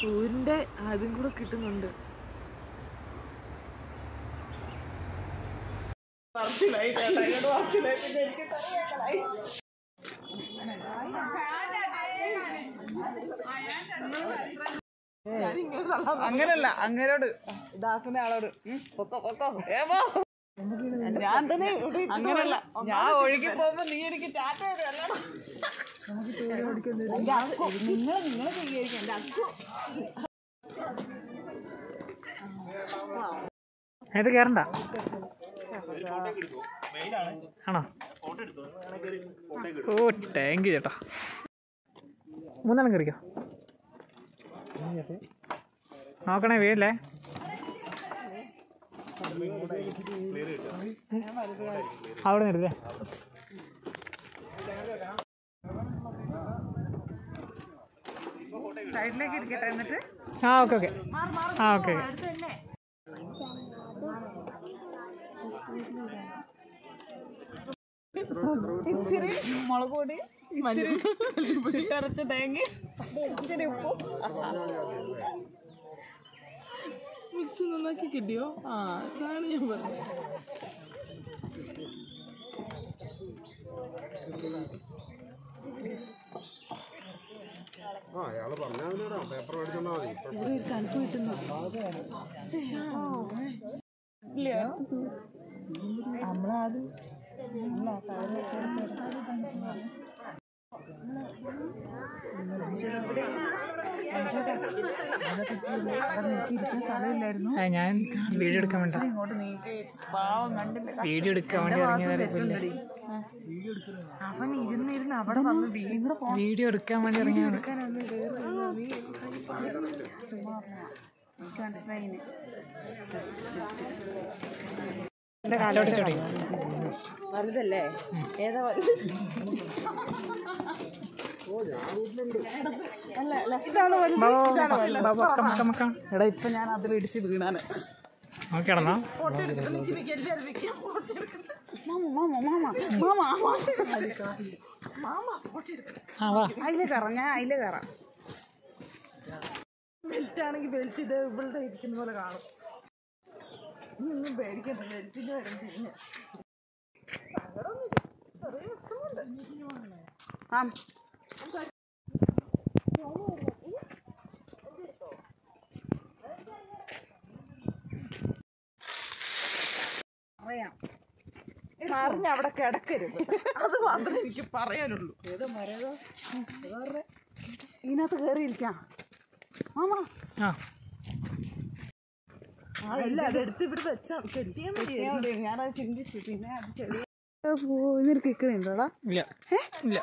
സൂര്യന്റെ അതും കൂടെ കിട്ടുന്നുണ്ട് പറച്ചിലായി ചേട്ടാ ഇങ്ങോട്ട് പറച്ചിലായി പിന്നെ എനിക്ക് തലവേദനയായി. അങ്ങനല്ല അങ്ങനോട് ഇതാക്കുന്ന ആളോട് ഉം, പൊക്കോ പൊക്കോ ഏമോ ഞാൻ തന്നെ അങ്ങനല്ല ഞാൻ ഒഴുകി പോകുമ്പോ നീ എനിക്ക് ടാറ്റ നിങ്ങൾ നിങ്ങൾ സ്വീകരിക്കും എന്റെ അക്കു ഇത് കയറണ്ട ആണോ ഓ താങ്ക് യു ചേട്ടാ മൂന്നെണ്ണം കയറിക്കോ നോക്കണേ വീഴല്ലേ അവിടെ നിർത്തേ സൈഡിലേക്ക് ഇരിക്കട്ടെ എന്നിട്ട് ആ ഓക്കെ ഓക്കെ ആ ഓക്കെ ഓക്കെ ഇച്ചിരി മുളക് പൊടി ഇച്ചിരി കറച്ച തേങ്ങ ഇച്ചിരി ഉപ്പും മിക്സ് നന്നാക്കി കിട്ടിയോ ആ അതാണ് ഞാൻ പറഞ്ഞത് ആ അയാള് പറഞ്ഞാൽ പേപ്പർ മേടിച്ചോണ്ടാ മതി ഇവിടെ ഒരു തണുപ്പ് കിട്ടുന്നു നമ്മളത് സ്ഥലമില്ലായിരുന്നു ആ, ഞാൻ വീഡിയോ എടുക്കാൻ വേണ്ട ഇങ്ങോട്ട് നീക്കി പാവം കണ്ടില്ല വീഡിയോ എടുക്കാൻ വേണ്ടി ഇറങ്ങിയതല്ലേ പുല്ല് അവൻ ഇരുന്നിരുന്ന് അവിടെ വന്ന് വീട് വീഡിയോ എടുക്കാൻ വേണ്ടി ഇറങ്ങിയതാണ് എടുക്കാനൊന്നും കേറി നീ മനസ്സിലായിന് എന്റെ കാലോട്ട് ചോടി വലുതല്ലേ ഏതാ വലുത് അല്ല അല്ല ഇതാണ് വലുത് ഇതാണ് വലുത് എടാ ഇപ്പൊ ഞാൻ അതിൽ ഇടിച്ച് വീണാണ് നോക്കി കിടന്നോ ആ വാ അതില് കയറാം ഞാൻ അതില് കയറാം ബെൽറ്റ് ആണെങ്കിൽ ബെൽറ്റ് ഇത് ഇവളുടെ ഇരിക്കുന്ന പോലെ കാണും നീ ഒന്നും പേടിക്കണ്ട ബെൽറ്റിന്റെ വരും പിന്നെ ആ പറയാം മറിഞ്ഞ അവിടെ കിടക്കരുത് അത് മാത്രമേ എനിക്ക് പറയാനുള്ളൂ ഏതോ മരേതോ ഇതിനകത്ത് കയറിയിരിക്കാം മാമാ ആ അല്ല അതെടുത്ത് ഇവിടെ വെച്ചാ കെട്ടിയാൽ മതി ഞാനത് ചിന്തിച്ചു പിന്നെ അത് ചെറിയ പോയി കിക്കണുണ്ടോടാ ഇല്ല ഇല്ല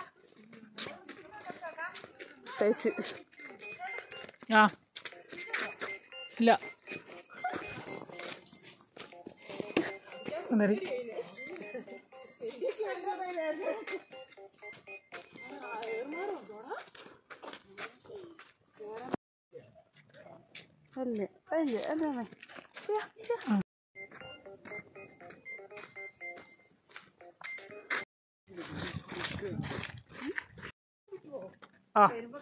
തേച്ച് ആ ഇല്ല എന്നേരി അല്ലേ അല്ലേ അല്ലേ ആ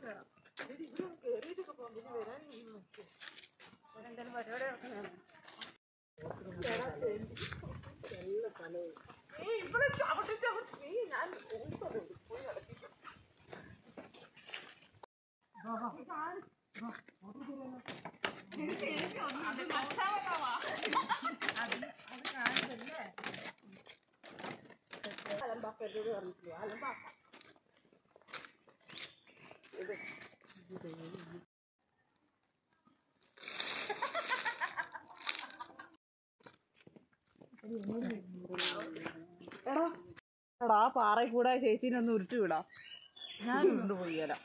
എടാ എടാ ആ പാറയിൽ കൂടെ ചേച്ചീനെ ഒന്ന് ഉരുട്ടി വിടാ ഞാൻ ഉരുണ്ട് പോയി തരാം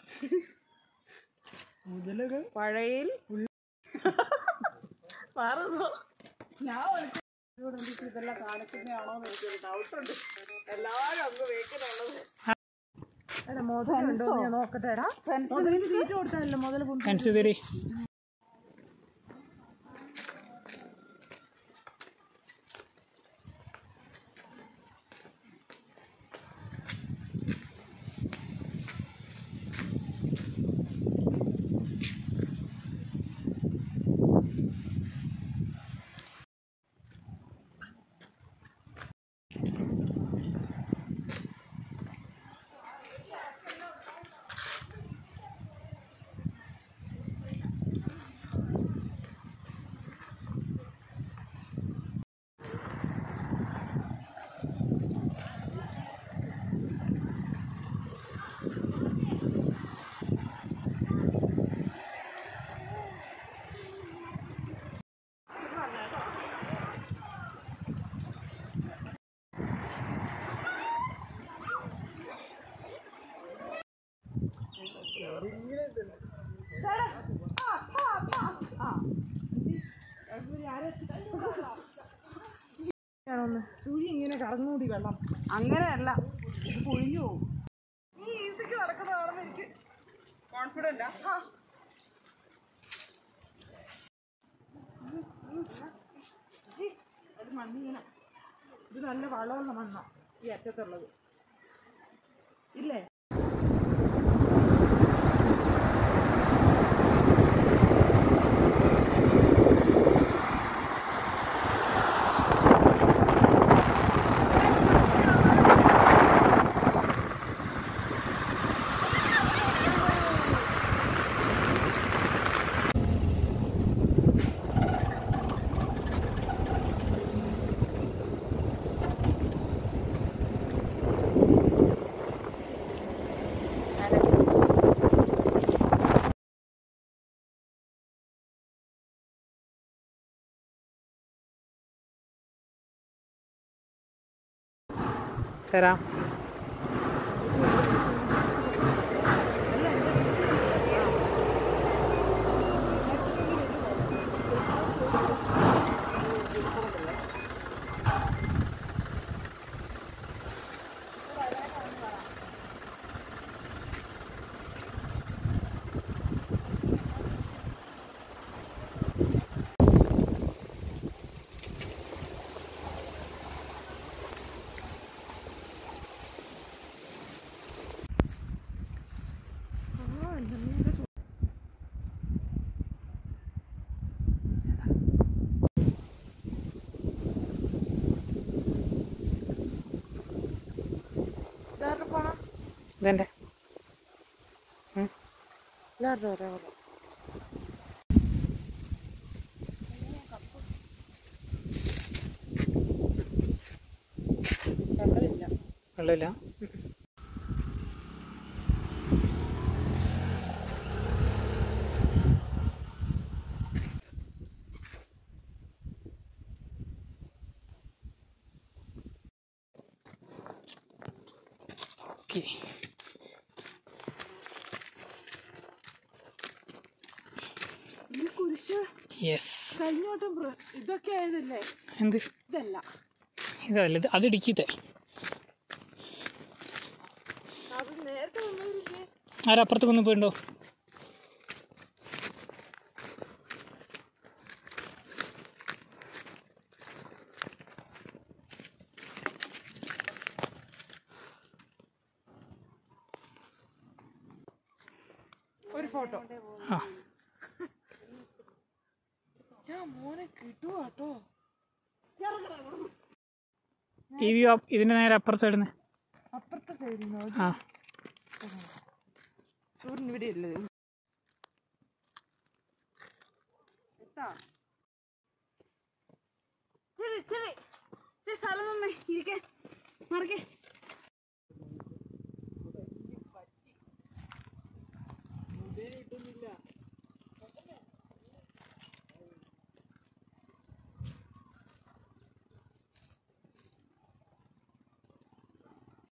മുതലുകൾ പഴയിൽ മാറുന്നു ഞാൻ ഒളിച്ച് ഇവിടെ എന്തിട്ട് ഇതെല്ലാം കാണിക്കുന്നതാണോ എന്ന് എനിക്കൊരു ഡൗട്ടുണ്ട് എല്ലാവരും അങ്ങ് വേക്കുന്നുള്ളത് എടാ മുതലുണ്ടോ എന്ന് ഞാൻ നോക്കട്ടെ എടാ മുതലിന് സീറ്റ് കൊടുത്താലല്ലോ മുതൽ ഫെൻസ് തരി ചുഴി ഇങ്ങനെ കറങ്ങൂടി വെള്ളം അങ്ങനെയല്ല ഇത് പൊഴിഞ്ഞു പോകും നീ ഈസിക്ക് നടക്കുന്ന കാണുമ്പോൾ എനിക്ക് കോൺഫിഡൻ്റാ അത് മണ്ണിങ്ങനെ ഇത് നല്ല വളമുള്ള മണ്ണാ ഈ അറ്റത്തുള്ളത് ഇല്ലേ തരാം ഇതെൻ്റെ വെള്ളമില്ല വെള്ളമില്ല ഓക്കെ ഈ കുരിശ് യെസ് കഴിഞ്ഞോട്ടും പ്ര- ഇതൊക്കെ ആയതല്ലേ എന്ത് ഇതല്ല ഇതല്ല ഇത് അത് ഇടുക്കിത്തെ അത് നേരത്തെ വന്നവരില്ലേ ആരപ്പുറത്ത് കൊന്നു പോയിണ്ടോ ഒരു ഫോട്ടോ ആ ഞാൻ മോനെ കിട്ടുക കേട്ടോ ഈ വ്യൂ ഇതിൻ്റെ നേരെ അപ്പുറത്ത് സൈഡിൽ നിന്ന് അപ്പുറത്തെ സൈഡിൽ നിന്ന് ആ സൂര്യൻ ഇവിടെ ഇല്ലേ എത്താ ശരി ശരി ശരി സ്ഥലം തന്നെ ഇരിക്കേ മറിക്കേ